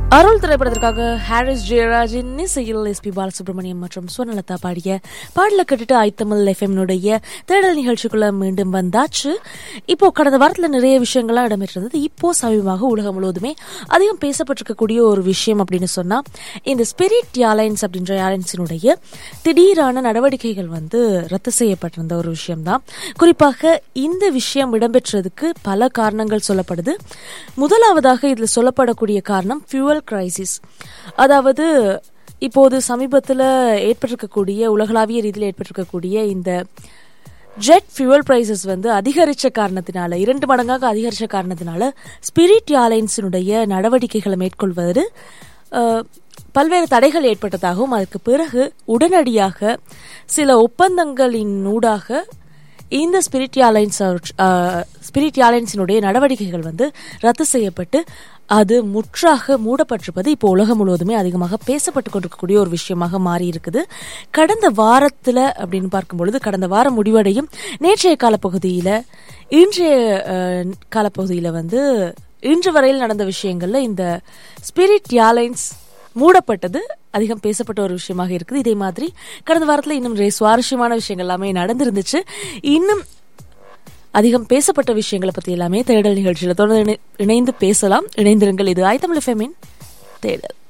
அருள் திரைப்படத்திற்காக ஹாரிஸ் ஜெயராஜின் இசையில் எஸ்பி பாலசுப்ரமணியம் மற்றும் சுவர்ணலதா பாடிய பாடல கேட்டுட்டு ஐத்தமிழ் எஃப்எம்னுடைய தேடல் நிகழ்ச்சிக்குள்ள மீண்டும் வந்தாச்சு இப்போ கடந்த வாரத்தில் நிறைய விஷயங்கள்லாம் இடம்பெற்றிருந்தது இப்போ சமீபமாக உலகம் முழுவதுமே அதிகம் பேசப்பட்டிருக்கக்கூடிய ஒரு விஷயம் அப்படின்னு சொன்னா இந்த ஸ்பிரிட் ஏர்லைன்ஸ் அப்படின்ற ஏர்லைன்ஸினுடைய திடீரான நடவடிக்கைகள் வந்து ரத்து செய்யப்பட்டிருந்த ஒரு விஷயம்தான் குறிப்பாக இந்த விஷயம் இடம்பெற்றதுக்கு பல காரணங்கள் சொல்லப்படுது முதலாவதாக இதில் சொல்லப்படக்கூடிய காரணம் ஃபியூவல் கிரைசிஸ் அதாவது இப்போது சமீபத்தில் ஏற்பட்டிருக்கக்கூடிய உலகளாவிய ரீதியில் ஏற்பட்டிருக்கக்கூடிய இந்த ஜெட் ஃபியூவல் பிரைசஸ் வந்து அதிகரித்த காரணத்தினால இரண்டு மடங்காக அதிகரித்த காரணத்தினால ஸ்பிரிட் ஏர்லைன்ஸினுடைய நடவடிக்கைகளை மேற்கொள்வது அஹ், பல்வேறு தடைகள் ஏற்பட்டதாகவும் அதுக்கு பிறகு உடனடியாக சில ஒப்பந்தங்களின் ஊடாக இந்த ஸ்பிரிட் ஏர்லைன்ஸ் ஸ்பிரிட் ஏர்லைன்ஸினுடைய நடவடிக்கைகள் வந்து ரத்து செய்யப்பட்டு அது முற்றாக மூடப்பட்டிருப்பது இப்போ உலகம் முழுவதுமே அதிகமாக பேசப்பட்டு கொண்டிருக்கக்கூடிய ஒரு விஷயமாக மாறி இருக்குது கடந்த வாரத்தில் அப்படின்னு பார்க்கும் பொழுது கடந்த வாரம் முடிவடையும் நேற்றைய காலப்பகுதியில் இன்றைய அஹ், காலப்பகுதியில் வந்து இன்று வரையில் நடந்த விஷயங்கள்ல இந்த ஸ்பிரிட் ஏர்லைன்ஸ் மூடப்பட்டது அதிகம் பேசப்பட்ட ஒரு விஷயமாக இருக்குது இதே மாதிரி கடந்த வாரத்தில் இன்னும் நிறைய சுவாரஸ்யமான விஷயங்கள் எல்லாமே நடந்திருந்துச்சு இன்னும் அதிகம் பேசப்பட்ட விஷயங்களை பற்றி எல்லாமே தேடல் நிகழ்ச்சியில் தொடர்ந்து இணை- இணைந்து பேசலாம் இணைந்திருங்கள் இது ஆய்தமிழ் ஃபெமின் தேடல்